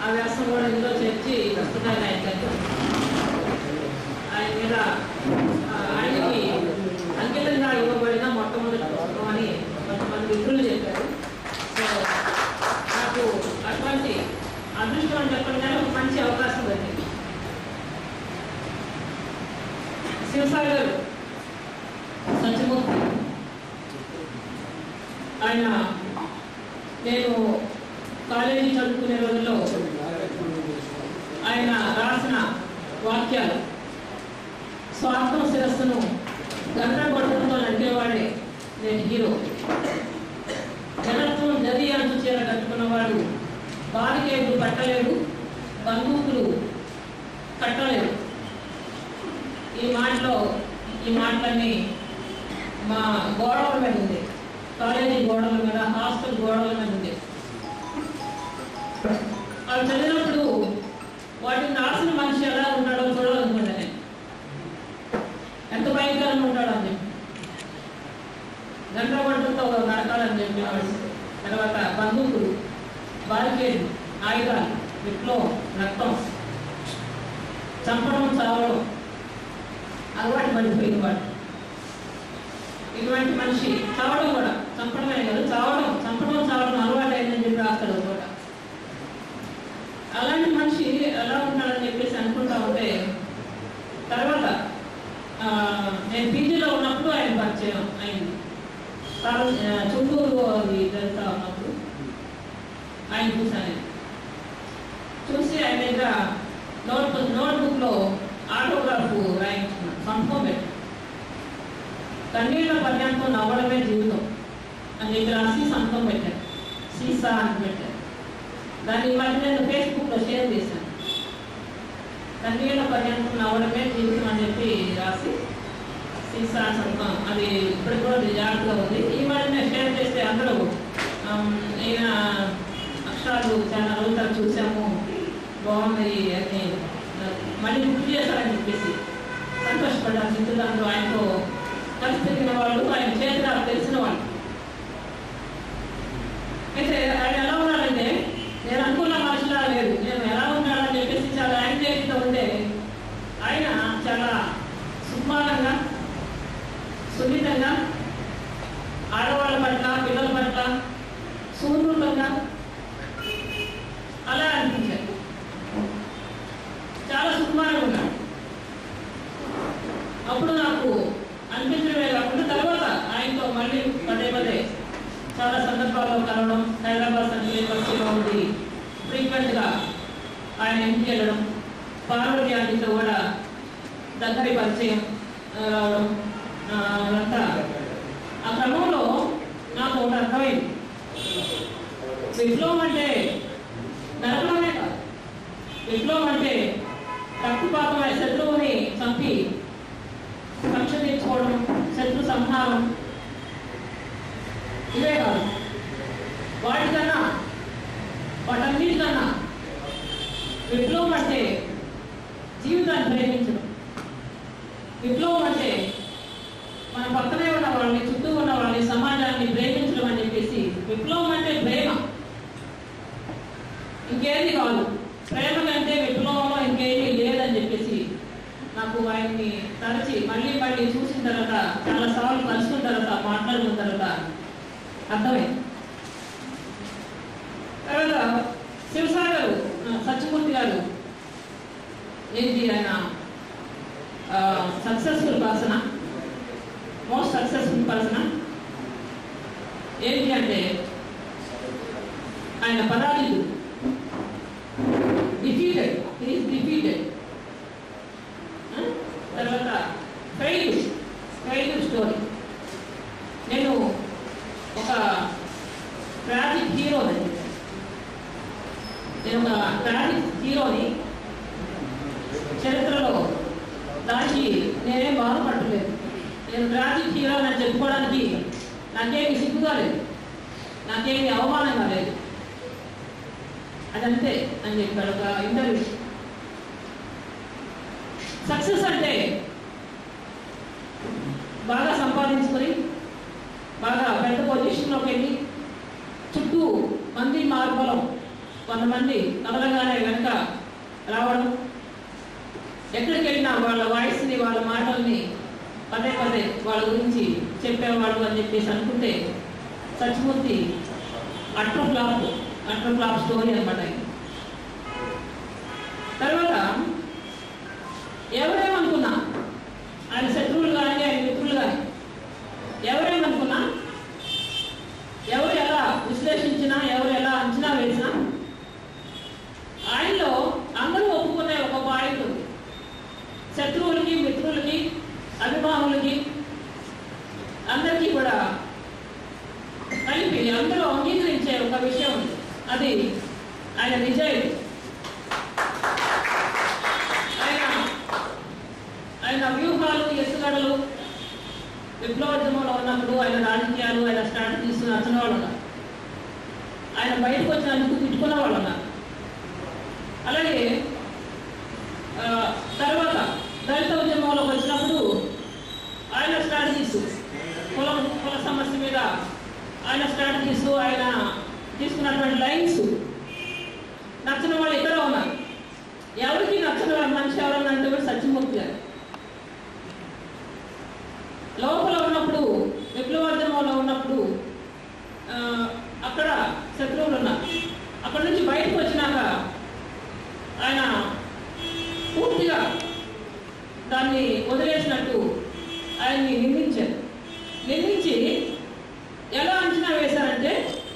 ఆ వ్యాసం కూడా ఇందులో చేర్చి పుస్తకాలు ఆయన గారు ఆయన మీద ఆ, ఆయనకి అంకితంగా ఇవ్వబడిన మొట్టమొదటి పుస్తకం అని కొంతమంది మిత్రులు చెప్పారు సో నాకు అటువంటి అదృష్టం అని చెప్పండి కానీ ఒక మంచి అవకాశం దొరికింది శివసాగర్ సత్యమూర్తి ఆయన నేను కాలేజీ చదువుకునే రోజుల్లో ఆయన రాసిన వాక్యాలు స్వార్థం శిరస్సును గంట కొట్టడంతో నడిపేవాడే నేను హీరో జనత్వం జది అంటూ చీర కట్టుకున్నవాడు బారికేడు పట్టలేడు బందూకులు కట్టలేడు ఈ మాటలో ఈ మాటలన్నీ మా గోడల మీద ఉంది కాలేజీ గోడల మీద హాస్టల్ గోడల మీద ఉంది అవి చదివినప్పుడు వాటిని రాసిన మనిషి ఎలా ఉంటాడో చూడాలనుకున్నా నేను ఎంత భయంకరంగా ఉంటాడో అని చెప్పి గండ్రగొడ్డలతో నడకాలని చెప్పేవాడు తర్వాత బందూకులు బారికేడ్ ఆయుధాలు విప్లవం రక్తం చంపడం చావడం అలవాటు పడిపోయిన వాడు ఇటువంటి మనిషి చావడం కూడా చంపడమే కాదు చావడం చంపడం చావడం అలవాటు అయిందని చెప్పి రాస్తాడు ఒక చోట అలాంటి మనిషి ఎలా ఉన్నాడని చెప్పేసి అనుకుంటా ఉంటే తర్వాత ఆ, నేను పీజీలో ఉన్నప్పుడు ఆయన పరిచయం అయింది చాలా ఆ, చుట్టూరు అది జరుగుతూ ఉన్నప్పుడు ఆయన చూశాను నేను. చూసి ఆయన దగ్గర నోట్ నోట్బుక్లో ఆటోగ్రాఫ్ రాయించుకున్నాను సంతకం పెట్టి కన్నీళ్ళ పర్యంతం నవ్వడమే జీవితం అని చెప్పి రాసి సంతకం పెట్టాను సీసా అని పెట్టాను దాన్ని ఈ మధ్య నేను ఫేస్బుక్లో షేర్ చేశాను కన్నీళ్ళ పర్యంతం నవ్వడమే జీవితం అని చెప్పి రాసి సీసా సంతకం అది ఇప్పటికి కూడా అది జాగ్రత్తగా ఉంది ఈ మధ్య నేను షేర్ చేస్తే అందరూ ఆమ్, ఈయన అక్షరాలు చాలా రోజుల తర్వాత చూసాము బాగున్నాయి అని మళ్ళీ గుర్తు చేశారని చెప్పేసి సంతోషపడ్డారు మిత్రులందరూ ఆయనతో కలిసి తిరిగిన వాళ్ళు ఆయన చేతులు తెలిసిన వాళ్ళు అయితే ఆయన ఎలా ఉన్నాడంటే నేను అనుకున్న మనుషులా లేదు నేను ఎలా ఉన్నాడని చెప్పేసి చాలా యాంగ్జైటీతో ఉంటే ఆయన చాలా సుకుమారంగా సున్నితంగా ఆడవాళ్ళ పట్ల పిల్లల పట్ల సూర్యులంగా అలా అనిపించారు చాలా సుకుమారంగా ఉన్నాడు అప్పుడు నాకు అనిపించడమే కాకుండా తర్వాత ఆయనతో మళ్ళీ పదే పదే చాలా సందర్భాల్లో కలవడం హైదరాబాద్ సెంట్రల్ యూనివర్సిటీలో ఉండి ఫ్రీక్వెంట్గా ఆయన ఇంటికి వెళ్ళడం పార్వతి ఆంటీతో కూడా దగ్గరి పరిచయం ఆ, రావడం ఆ, అదంతా ఆ క్రమంలో నాకు ఒకటి అర్థమైంది విప్లవం అంటే నరకడమే కాదు విప్లవం అంటే రక్తపాతమైన శత్రువుని చంపి కక్ష తీర్చుకోవడం శత్రు సంహారం ఇవే కాదు వాటికన్నా వాటన్నిటికన్నా విప్లవం అంటే జీవితాన్ని ప్రేమించడం విప్లవం అంటే మన పక్కనే ఉన్న వాళ్ళని చుట్టూ ఉన్న వాళ్ళని సమాజాన్ని ప్రేమించడం అని చెప్పేసి విప్లవం అంటే ప్రేమ ఇంకేది కాదు ప్రేమ కంటే విప్లవంలో ఇంకేమీ లేదని చెప్పేసి నాకు ఆయన్ని తరచి మళ్ళీ మళ్ళీ చూసిన తర్వాత చాలా సార్లు కలుసుకున్న తర్వాత మాట్లాడుకున్న తర్వాత అర్థమైంది తర్వాత శివసాగర్ ఆ, సత్యమూర్తి గారు ఏంటి ఆయన successful person most successful person ఏంటి అంటే ఆయన పరాజీలు డిఫీటెడ్ ఈజ్ డిఫీటెడ్ తర్వాత ఫెయిల్ ఫెయిల్ స్టోరీ నేను ఒక ట్రాజిక్ హీరోని నేను ఒక ట్రాజిక్ హీరోని చరిత్రలో దానికి నేనేం బాధపడలేదు నేను ట్రాజిక్ హీరో అని చెప్పుకోవడానికి నాకేమి సిగ్గుగా లేదు నాకేమి అవమానంగా లేదు అదంతే అని చెప్పాడు ఒక ఇంటర్వ్యూ సక్సెస్ అంటే బాగా సంపాదించుకొని బాగా పెద్ద పొజిషన్లోకి వెళ్ళి చుట్టూ మంది మార్బలం కొంతమంది కదలగానే వెనక రావడం ఎక్కడికి వెళ్ళినా వాళ్ళ వాయిస్ని వాళ్ళ మాటల్ని పదే పదే వాళ్ళ గురించి చెప్పేవాడు అని చెప్పేసి అనుకుంటే Satyamurthy utter flop utter flop story అనమాట ఇది తర్వాత ఎవరేమనుకున్నా ఆయన శత్రువులు కానీ ఆయన మిత్రులు కానీ ఎవరేమనుకున్నా ఎవరు ఎలా విశ్లేషించినా ఎవరు ఎలా అంచనా వేసినా ఆయనలో అందరూ ఒప్పుకునే ఒక పాయింట్ ఉంది శత్రువులకి మిత్రులకి అభిమానులకి అందరికీ కూడా కలిపి అందరూ అంగీకరించే ఒక విషయం ఉంది అది ఆయన నిజాయితీ ఆయన ఆయన వ్యూహాలు ఎత్తుగడలు విప్లవోద్యమంలో ఉన్నప్పుడు ఆయన రాజకీయాలు ఆయన స్ట్రాటజీస్ నచ్చిన వాళ్ళు ఉన్నారు ఆయన బయటకు వచ్చినందుకు తిట్టుకున్న వాళ్ళు ఉన్నారు అలాగే ఆ, తర్వాత దళిత ఉద్యమంలోకి వచ్చినప్పుడు ఆయన స్ట్రాటజీస్ కులం కుల సమస్య మీద ఆయన స్ట్రాటజీస్ ఆయన తీసుకున్నటువంటి లైన్స్ నచ్చిన వాళ్ళు ఇక్కడ ఉన్నారు ఎవరికి నచ్చిన మనిషి ఎవరన్నా అంటే కూడా సత్యమూర్తి గారు లోపల ఉన్నప్పుడు విప్లవోద్యమంలో ఉన్నప్పుడు ఆ, అక్కడ శత్రువులు ఉన్నారు అక్కడ నుంచి బయటకు వచ్చినాక ఆయన పూర్తిగా దాన్ని వదిలేసినట్టు ఆయన్ని నిందించారు నిందించి ఎలా అంచనా వేశారంటే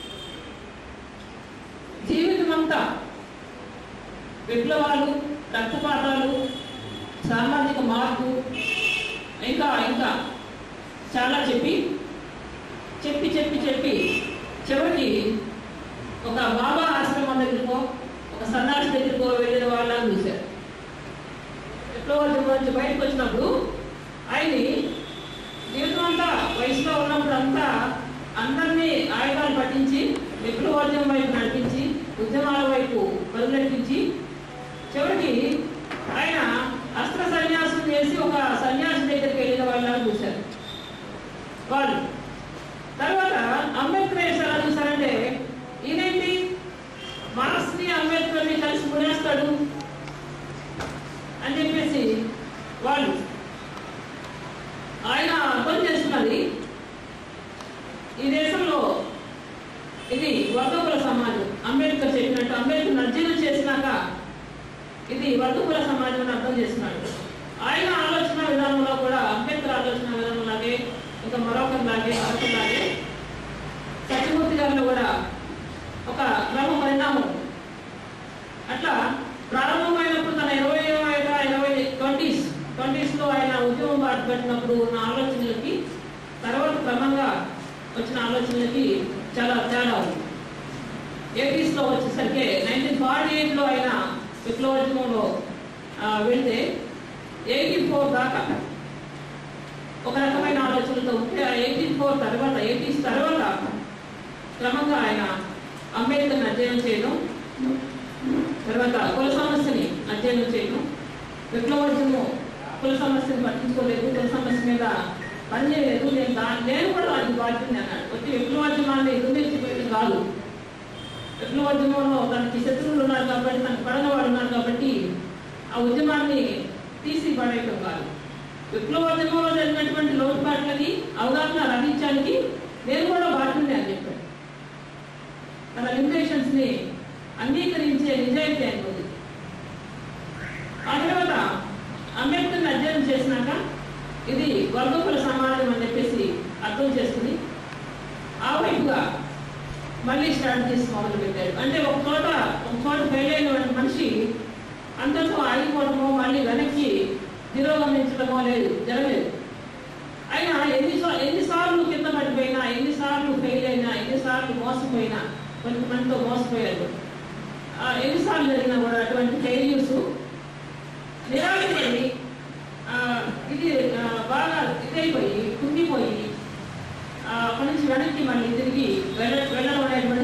జీవితం అంతా విప్లవాలు రక్తపాతాలు సామాజిక మార్పు ఇంకా ఇంకా చాలా చెప్పి చెప్పి చెప్పి చెప్పి చివరికి ఒక బాబా ఆశ్రమం దగ్గరకో ఒక సన్యాసి దగ్గరకో వెళ్ళిన వాళ్ళని చూశారు విప్లవాల నుంచి బయటకు వచ్చినప్పుడు ఆయన్ని జీవితం అంతా వయసులో ఉన్నప్పుడు అంతా అందరినీ ఆయుధాలు పట్టించి విప్లవోద్యమం వైపు నడిపించి ఉద్యమాల వైపు బదులెట్టించి చివరికి ఆయన అస్త్ర సన్యాసం చేసి ఒక సన్యాసి దగ్గరికి వెళ్ళిన వాళ్ళని చూశారు వాళ్ళు తర్వాత అంబేద్కర్ వేసి ఎలా చూశారంటే ఈయనేంటి మార్క్స్ని అంబేద్కర్ని కలిసి మునేస్తాడు అని చెప్పేసి వాళ్ళు ఆయన అర్థం చేసుకున్నది ఈ దేశంలో ఇది వర్గకుల సమాజం అంబేద్కర్ చెప్పినట్టు అంబేద్కర్ అధ్యయనం చేసినాక ఇది వర్గకుల సమాజం అని అర్థం చేసుకున్నాడు ఆయన ఆలోచన విధానంలో కూడా అంబేద్కర్ ఆలోచన విధానంలాగే ఇంకా మరొకరిలాగే మరొకరిలాగే సత్యమూర్తి గారిలో కూడా ఒక క్రమ పరిణామం ఉంది. అట్లా ప్రారంభమైనప్పుడు తన ఇరవై ఏళ్ళ ఇరవై ట్వంటీస్ ట్వంటీస్లో ఆయన ఉద్యమం బాట పెట్టినప్పుడు ఉన్న ఆలోచనలకి తర్వాత క్రమంగా వచ్చిన ఆలోచనలకి చాలా తేడా ఉంది ఎయిటీస్లో వచ్చేసరికి నైన్టీన్ ఫార్టీ ఎయిట్లో ఆయన విప్లవోద్యమంలో ఆ, వెళ్తే ఎయిటీ ఫోర్ దాకా ఒక రకమైన ఆలోచనలతో ఉంటే ఎయిటీ ఫోర్ తర్వాత ఎయిటీస్ తర్వాత క్రమంగా ఆయన అంబేద్కర్ని అధ్యయనం చేయడం తర్వాత కుల సమస్యని అధ్యయనం చేయడం విప్లవోద్యమం కుల సమస్యని పట్టించుకోలేదు కుల సమస్య మీద పనిచేయలేదు నేను దా నేను కూడా దానికి బాధ్యత అన్నాడు వచ్చి విప్లవోద్యమాన్ని ఎదుర్కొచ్చిపోయింది కాదు విప్లవోద్యమంలో తనకి శత్రువులు ఉన్నారు కాబట్టి తనకు పడన వాడు ఉన్నారు కాబట్టి ఆ ఉద్యమాన్ని తీసి పడేయటం కాదు విప్లవోద్యమంలో జరిగినటువంటి లోటుపాట్లని అవగాహన రహించడానికి నేను కూడా బాధ్యుడిని అని చెప్పాడు తన లిమిటేషన్స్ ని అంగీకరించే నిజాయితీ ఆయన ఉంది ఆ తర్వాత అంబేద్కర్ని అధ్యయనం చేసినాక ఇది వర్గకుల సమాజం అని చెప్పేసి అర్థం చేసుకుని ఆ వైపుగా మళ్ళీ స్ట్రాటజీస్ మొదలు పెట్టాడు అంటే ఒక చోట ఒక చోట ఫెయిల్ అయిన మనిషి అంతతో ఆగిపోవడమో మళ్ళీ వెనక్కి తిరోగమించడమో లేదు జరగలేదు అయినా ఎన్ని ఎన్నిసార్లు కింద పడిపోయినా ఎన్నిసార్లు ఫెయిల్ అయినా ఎన్నిసార్లు మోసపోయినా కొంతమందితో మోసపోయారు ఆ, ఎన్నిసార్లు జరిగినా కూడా అటువంటి ఫెయిల్యూర్స్ నిరాశపడి ఆ, ఇది ఆ, బాగా ఇదైపోయి కుంగిపోయి ఆ, అక్కడి నుంచి వెనక్కి మళ్ళీ తిరిగి వెళ్ళ వెళ్ళడం అనేటువంటి